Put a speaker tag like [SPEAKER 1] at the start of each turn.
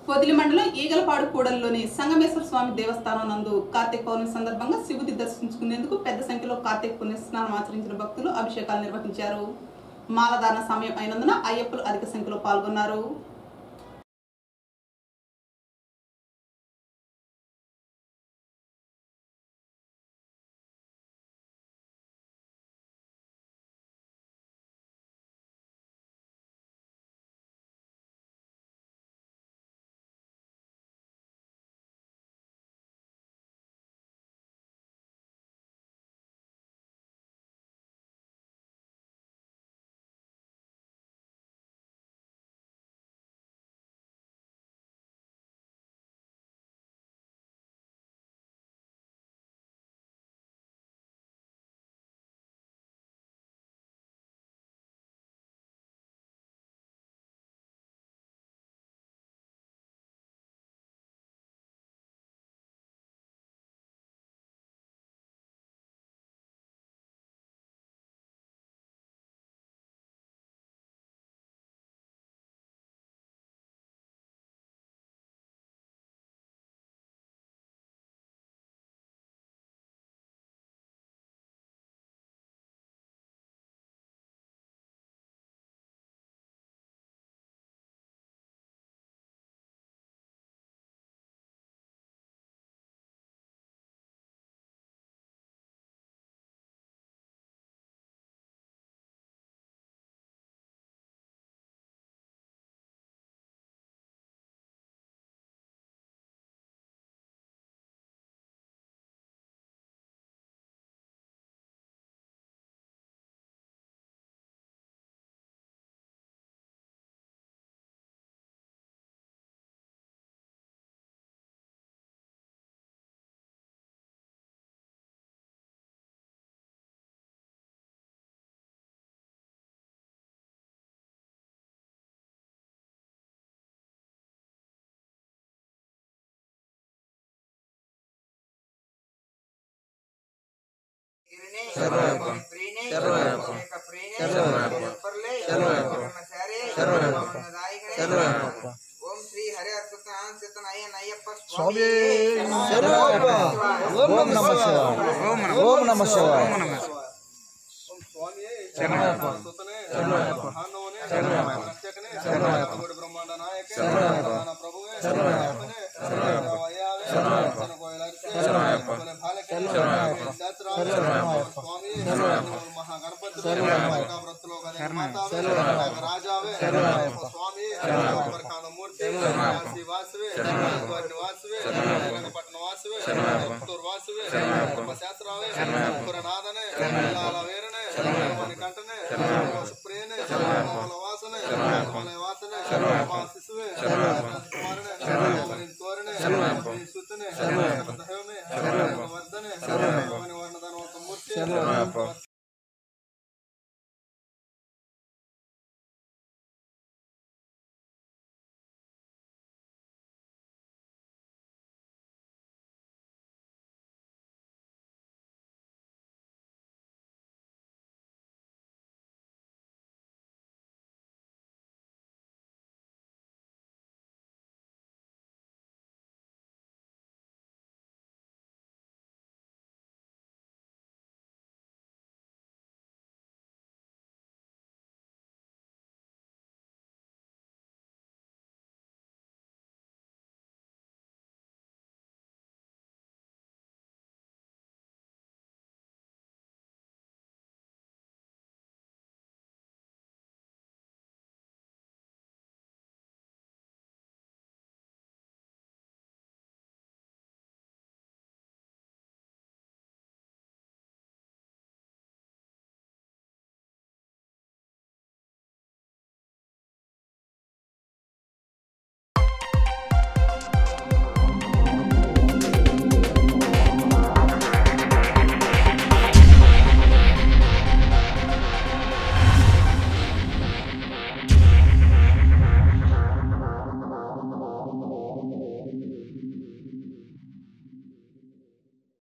[SPEAKER 1] పొదిలి మండలం ఈగలపాడు కూడలిలోని సంగమేశ్వర స్వామి దేవస్థానం నందు కార్తీక పౌర్ణమి సందర్భంగా శివుడి దర్శించుకునేందుకు పెద్ద సంఖ్యలో కార్తీక పుణ్య స్నానం ఆచరించిన భక్తులు అభిషేకాలు నిర్వహించారు మాలధారణ సమయం అయినందున అయ్యప్పలు అధిక సంఖ్యలో పాల్గొన్నారు
[SPEAKER 2] ఓం శ్రీ హరి అయ్యప్ప
[SPEAKER 3] స్వామి ఓం నమ శివాయ ఓం నమ శివాయ
[SPEAKER 4] బ్రహ్మాండ నాయకే ప్రధాన ప్రభువే స్వామి మహాగణపతి వ్రతులో రాజావే స్వామి మూర్తి వాసవే వాసవే రంగపట్నం వాసవే పుత్తూరు వాసవే శాస్త్రావే పురనాథనే వేరే